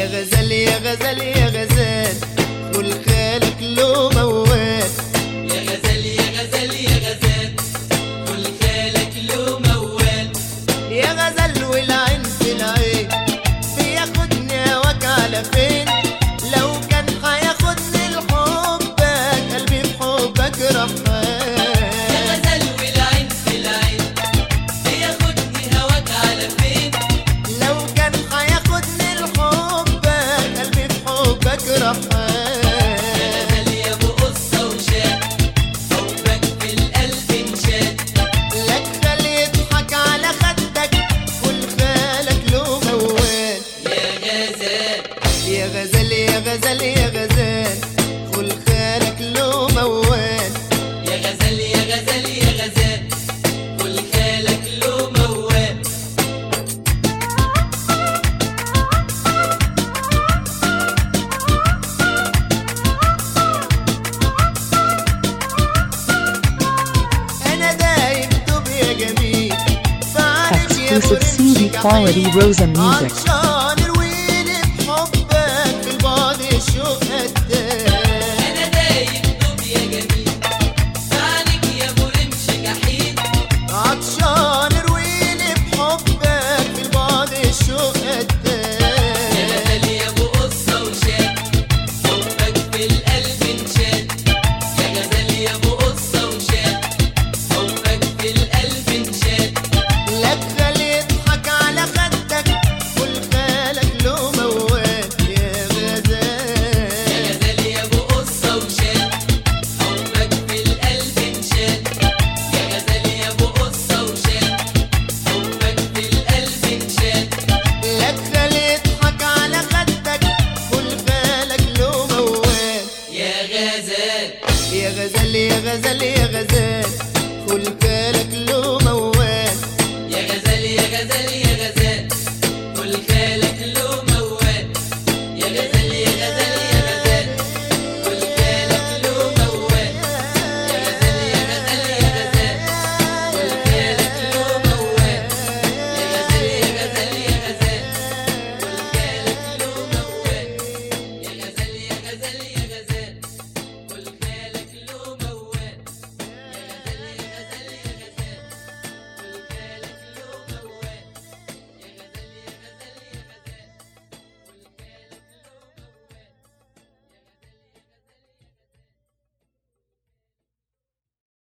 يا غزال يا غزال يا غزال كل خالك له موال يا غزال يا غزال يا غزال كل خالك له موال يا غزال والعين في العين بياخدني هواك على فين لو كان هياخدني لحبك قلبي في حبك يا رحمن غزال والعين في العين بياخدني هواك على فين لو كان هياخدني لحبك قلبي في حبك يا رحمن غزال يا ابو قصه وشاد حبك في القلب انشاد لك خال يضحك على خدك كل خالك له موال يا غزال يا غزال يا غزال يا غزال كل خالك له موال يا غزال يا غزال يا غزال كل خالك له موال انا دايب دوب يا جميل بعرف يا Exclusive CD quality Rosa Music. عطشان